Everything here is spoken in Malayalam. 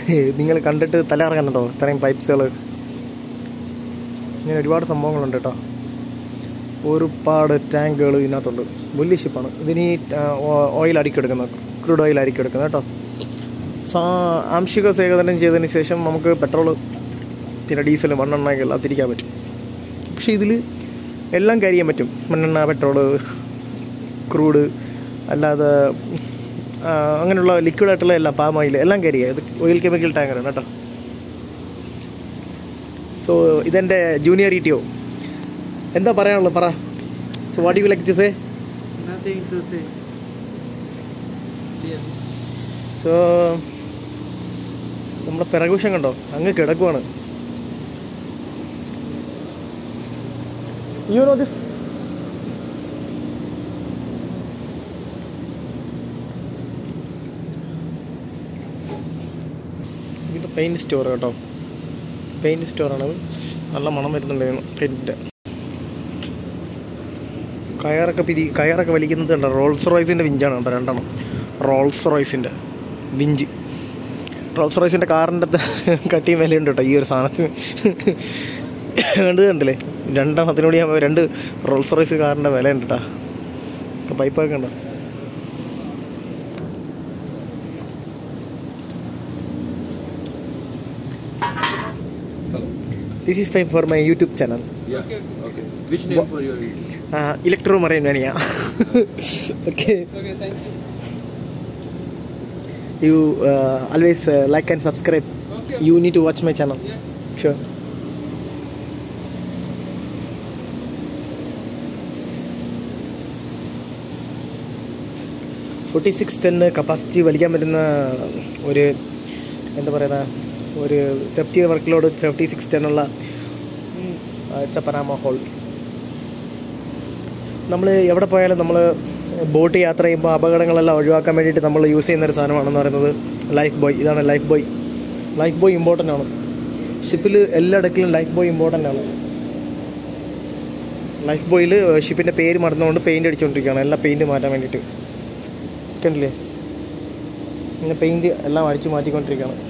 നിങ്ങൾ കണ്ടിട്ട് തല ഇറങ്ങുന്നുണ്ടോ ഇത്രയും പൈപ്പ്സുകൾ ഇങ്ങനെ ഒരുപാട് സംഭവങ്ങളുണ്ട് കേട്ടോ ഒരുപാട് ടാങ്കുകൾ ഇതിനകത്തുണ്ട് വലിയ ഷിപ്പാണ് ഇതിന് ഈ ഓയിൽ അടിക്കെടുക്കുന്നത് ക്രൂഡ് ഓയിൽ അടിക്കെടുക്കുന്നത് കേട്ടോ സാ ആംശിക സേകരണം ചെയ്തതിന് ശേഷം നമുക്ക് പെട്രോൾ പിന്നെ ഡീസൽ മണ്ണെണ്ണ എല്ലാം തിരിക്കാൻ പറ്റും പക്ഷേ ഇതിൽ എല്ലാം കാരി ചെയ്യാൻ പറ്റും മണ്ണെണ്ണ പെട്രോള് ക്രൂഡ് അല്ലാതെ ആ, അങ്ങനെയുള്ള ലിക്വിഡായിട്ടുള്ള എല്ലാം പാം ഓയിൽ എല്ലാം കാരി ചെയ്യാം ഇത് ഓയിൽ കെമിക്കൽ ടാങ്കറാണ് കേട്ടോ സോ ഇതെൻ്റെ ജൂനിയർ ഇ ടി ഒ എന്താ പറയാനുള്ളത് പറ so what you like to say Nothing to say. Yes. So നമ്മുടെ പിറകുവശം കണ്ടോ അങ്ങ് കിടക്കുവാണ് യു നോ ദിസ് ഇത് പെയിൻറ് സ്റ്റോർ കേട്ടോ പെയിൻറ് സ്റ്റോറാണത് നല്ല മണം വരുന്നുണ്ടായിരുന്നു പെയിൻറ്റിൻ്റെ കയറൊക്കെ പിരി കയറൊക്കെ വലിക്കുന്നത് കണ്ടോ റോൾസ് റോയ്സിൻ്റെ വിഞ്ചാണ് കേട്ടോ രണ്ടെണ്ണം റോൾസ് റോയ്സിൻ്റെ വിഞ്ച് റോൾസ് റോയ്സിൻ്റെ കാറിൻ്റെ കട്ടിയും വിലയുണ്ട് കേട്ടോ ഈ ഒരു സാധനത്തിന് കണ്ടത് കണ്ടില്ലേ രണ്ടെണ്ണത്തിനോട് ഞാൻ രണ്ട് റോൾസ് റോയ്സ് കാറിൻ്റെ വിലയുണ്ട് കേട്ടോ പൈപ്പൊക്കെ ഉണ്ടോ this is fine for my YouTube channel Yeah. Okay. Which name for your YouTube? Electro marine വേണിയാ okay Okay, thank you. you uh, always uh, like and subscribe Okay. you need to watch my channel Yes. sure forty six ടെന്ന് കപ്പാസിറ്റി വലിക്കാൻ പറ്റുന്ന ഒരു എന്താ പറയുക ഒരു സേഫ്റ്റി വർക്കിലോട് ഫിഫ്റ്റി സിക്സ് ടെന്നുള്ള ഇറ്റ്സ് എ പനാമ ഹോൾ നമ്മൾ എവിടെ പോയാലും നമ്മൾ ബോട്ട് യാത്ര ചെയ്യുമ്പോൾ അപകടങ്ങളെല്ലാം ഒഴിവാക്കാൻ വേണ്ടിയിട്ട് നമ്മൾ യൂസ് ചെയ്യുന്ന ഒരു സാധനമാണെന്ന് പറയുന്നത് ലൈഫ് ബോയ് ഇതാണ് life buoy life buoy important ആണ് ഷിപ്പിൽ എല്ലായിടക്കിലും ലൈഫ് ബോയ് ഇമ്പോർട്ടൻ്റ് ആണ് ലൈഫ് ബോയിൽ ഷിപ്പിൻ്റെ പേര് മറന്നുകൊണ്ട് പെയിൻറ് അടിച്ചുകൊണ്ടിരിക്കുകയാണ് എല്ലാ പെയിൻറ് മാറ്റാൻ വേണ്ടിയിട്ട് കണ്ടില്ലേ ഇങ്ങനെ പെയിൻറ് എല്ലാം അടിച്ച് മാറ്റിക്കൊണ്ടിരിക്കുകയാണ്